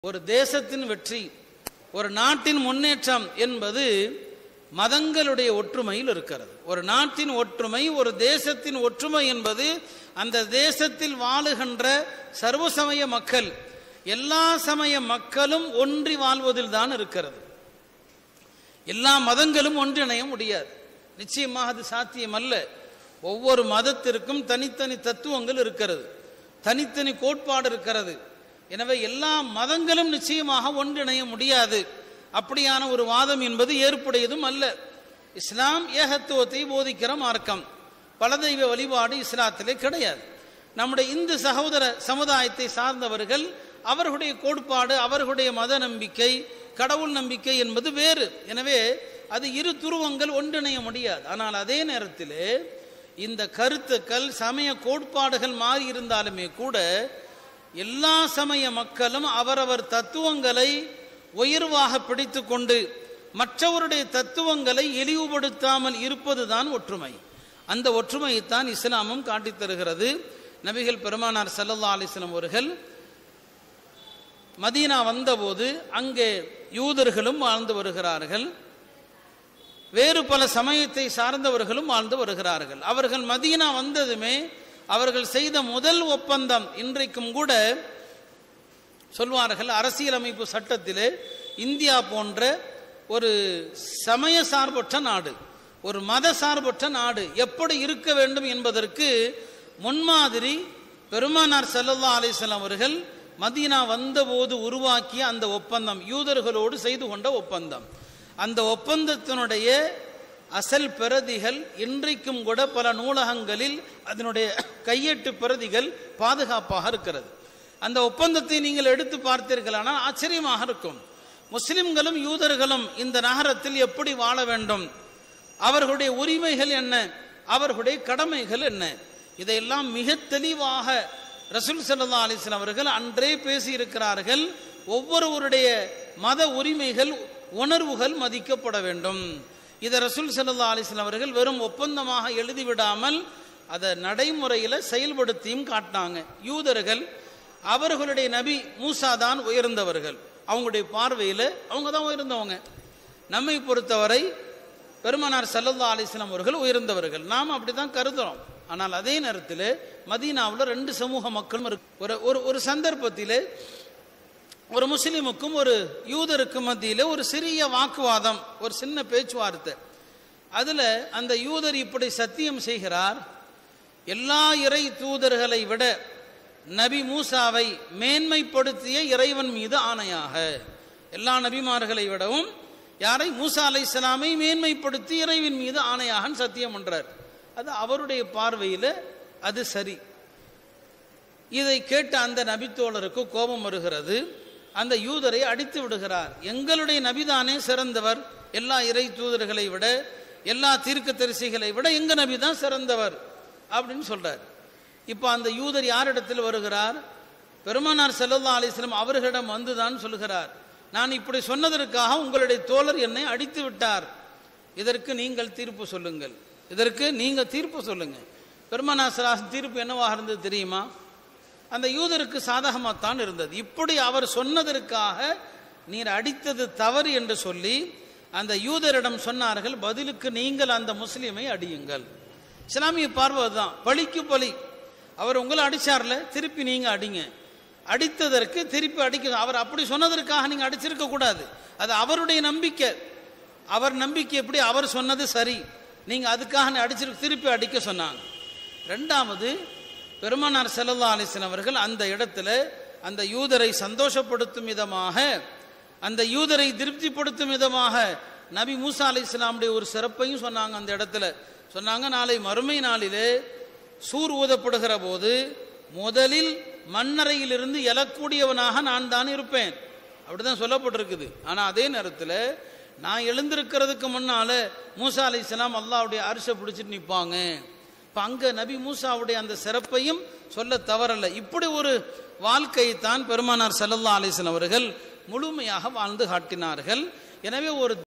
ஒரு தேசத்தின் வெற்றி ஒரு நாட்டின் முன்னேற்றம் என்பது மதங்களுடைய ஒற்றுமையில் இருக்கிறது ஒரு நாட்டின் ஒற்றுமை ஒரு தேசத்தின் ஒற்றுமை என்பது அந்த தேசத்தில் வாழுகின்ற சர்வசமய மக்கள் எல்லா சமய மக்களும் ஒன்றி வாழ்வதில் தான் இருக்கிறது எல்லா மதங்களும் ஒன்றிணைய முடியாது நிச்சயமாக அது சாத்தியம் அல்ல ஒவ்வொரு மதத்திற்கும் தனித்தனி தத்துவங்கள் இருக்கிறது தனித்தனி கோட்பாடு இருக்கிறது எனவே எல்லா மதங்களும் நிச்சயமாக ஒன்றிணைய முடியாது அப்படியான ஒரு வாதம் என்பது ஏற்புடையதும் அல்ல இஸ்லாம் ஏகத்துவத்தை போதிக்கிற மார்க்கம் பல தெய்வ வழிபாடு இஸ்லாத்திலே கிடையாது நம்முடைய இந்து சகோதர சமுதாயத்தை சார்ந்தவர்கள் அவர்களுடைய கோட்பாடு அவர்களுடைய மத நம்பிக்கை கடவுள் நம்பிக்கை என்பது வேறு எனவே அது இரு துருவங்கள் ஒன்றிணைய முடியாது ஆனால் அதே நேரத்தில் இந்த கருத்துக்கள் சமய கோட்பாடுகள் மாறி இருந்தாலுமே கூட எல்லா சமய மக்களும் அவரவர் தத்துவங்களை உயர்வாக பிடித்து கொண்டு மற்றவருடைய தத்துவங்களை இழிவுபடுத்தாமல் இருப்பதுதான் ஒற்றுமை அந்த ஒற்றுமையைத்தான் இஸ்லாமும் காட்டித் தருகிறது நபிகள் பெருமானார் சல்லல்லா அலிஸ்லாம் அவர்கள் மதீனா வந்தபோது அங்கே யூதர்களும் வாழ்ந்து வருகிறார்கள் வேறு பல சமயத்தை சார்ந்தவர்களும் வாழ்ந்து வருகிறார்கள் அவர்கள் மதீனா வந்ததுமே அவர்கள் செய்த முதல் ஒப்பந்தம் இன்றைக்கும் கூட சொல்வார்கள் அரசியலமைப்பு சட்டத்திலே இந்தியா போன்ற ஒரு சமய சார்பற்ற நாடு ஒரு மத சார்பற்ற நாடு எப்படி இருக்க வேண்டும் என்பதற்கு முன்மாதிரி பெருமானார் சல்லல்லா அலிஸ்லாம் அவர்கள் மதீனா வந்தபோது உருவாக்கிய அந்த ஒப்பந்தம் யூதர்களோடு செய்து கொண்ட ஒப்பந்தம் அந்த ஒப்பந்தத்தினுடைய அசல் பிரதிகள் இன்றைக்கும் கூட பல நூலகங்களில் அதனுடைய கையெட்டு பிரதிகள் பாதுகாப்பாக இருக்கிறது அந்த ஒப்பந்தத்தை நீங்கள் எடுத்து பார்த்தீர்களானால் ஆச்சரியமாக இருக்கும் முஸ்லிம்களும் யூதர்களும் இந்த நகரத்தில் எப்படி வாழ வேண்டும் அவர்களுடைய உரிமைகள் என்ன அவர்களுடைய கடமைகள் என்ன இதையெல்லாம் மிக தெளிவாக ரசூல் சல்லா அலிஸ்லாம் அவர்கள் அன்றே பேசியிருக்கிறார்கள் ஒவ்வொருவருடைய மத உரிமைகள் உணர்வுகள் மதிக்கப்பட வேண்டும் இதை ரசூல் சல்லா அலிஸ்லாம் அவர்கள் வெறும் ஒப்பந்தமாக எழுதிவிடாமல் அதை நடைமுறையில் செயல்படுத்தியும் காட்டினாங்க யூதர்கள் அவர்களுடைய நபி மூசா தான் உயர்ந்தவர்கள் அவங்களுடைய பார்வையில் அவங்க தான் உயர்ந்தவங்க நம்மை பொறுத்தவரை பெருமனார் சல்லல்லா அலிஸ்லாம் அவர்கள் உயர்ந்தவர்கள் நாம் அப்படி தான் கருதுகிறோம் ஆனால் அதே நேரத்தில் மதீனாவில் ரெண்டு சமூக மக்களும் இருக்கு ஒரு ஒரு ஒரு சந்தர்ப்பத்தில் ஒரு முஸ்லீமுக்கும் ஒரு யூதருக்கும் மத்தியில் ஒரு சிறிய வாக்குவாதம் ஒரு சின்ன பேச்சுவார்த்தை அதில் அந்த யூதர் இப்படி சத்தியம் செய்கிறார் எல்லா இறை தூதர்களை விட நபி மூசாவை மேன்மைப்படுத்திய இறைவன் மீது ஆணையாக எல்லா நபிமார்களை விடவும் யாரை மூசா அலை இஸ்லாமை மேன்மைப்படுத்தி இறைவன் மீது ஆணையாக சத்தியம் பண்றார் அது அவருடைய பார்வையில் அது சரி இதை கேட்ட அந்த நபித்தோழருக்கு கோபம் வருகிறது அந்த யூதரை அடித்து விடுகிறார் எங்களுடைய நபிதானே சிறந்தவர் எல்லா இறை தூதர்களை விட எல்லா தீர்க்க தரிசிகளை விட எங்க நபி தான் சிறந்தவர் அப்படின்னு சொல்றார் இப்போ அந்த யூதர் யாரிடத்தில் வருகிறார் பெருமானார் செல்லல்லா அலிஸ்லம் அவர்களிடம் வந்துதான் சொல்கிறார் நான் இப்படி சொன்னதற்காக உங்களுடைய தோழர் என்னை அடித்து விட்டார் இதற்கு நீங்கள் தீர்ப்பு சொல்லுங்கள் இதற்கு நீங்க தீர்ப்பு சொல்லுங்க பெருமானார் தீர்ப்பு என்னவாக இருந்தது தெரியுமா அந்த யூதருக்கு சாதகமாகத்தான் இருந்தது இப்படி அவர் சொன்னதற்காக நீர் அடித்தது தவறு என்று சொல்லி அந்த யூதரிடம் சொன்னார்கள் பதிலுக்கு நீங்கள் அந்த முஸ்லீமை அடியுங்கள் இஸ்லாமிய பார்வை தான் பழிக்கு பழி அவர் உங்களை அடிச்சார்ல திருப்பி நீங்க அடிங்க அடித்ததற்கு திருப்பி அடிக்க அவர் அப்படி சொன்னதற்காக நீங்க அடிச்சிருக்க கூடாது அது அவருடைய நம்பிக்கை அவர் நம்பிக்கை எப்படி அவர் சொன்னது சரி நீங்க அதுக்காக அடிச்சிருக்க திருப்பி அடிக்க சொன்னாங்க ரெண்டாவது பெருமானார் செல்லல்லா அலிஸ்லாம் அவர்கள் அந்த இடத்துல அந்த யூதரை சந்தோஷப்படுத்தும் விதமாக அந்த யூதரை திருப்திப்படுத்தும் விதமாக நபி மூசா அலி இஸ்லாமுடைய ஒரு சிறப்பையும் சொன்னாங்க அந்த இடத்துல சொன்னாங்க நாளை மறுமை நாளிலே சூர் ஊதப்படுகிற போது முதலில் மண்ணறையிலிருந்து எழக்கூடியவனாக நான் தான் இருப்பேன் அப்படிதான் சொல்லப்பட்டிருக்குது ஆனால் அதே நேரத்தில் நான் எழுந்திருக்கிறதுக்கு முன்னால மூசா அலி இஸ்லாம் அல்லாவுடைய அரிசை பிடிச்சிட்டு நிற்பாங்க இப்போ அங்கே நபி மூசாவுடைய அந்த சிறப்பையும் சொல்ல தவறல்ல இப்படி ஒரு வாழ்க்கையை தான் பெருமானார் சல்லல்லா அலிஸ்லாம் அவர்கள் முழுமையாக வாழ்ந்து காட்டினார்கள் எனவே ஒரு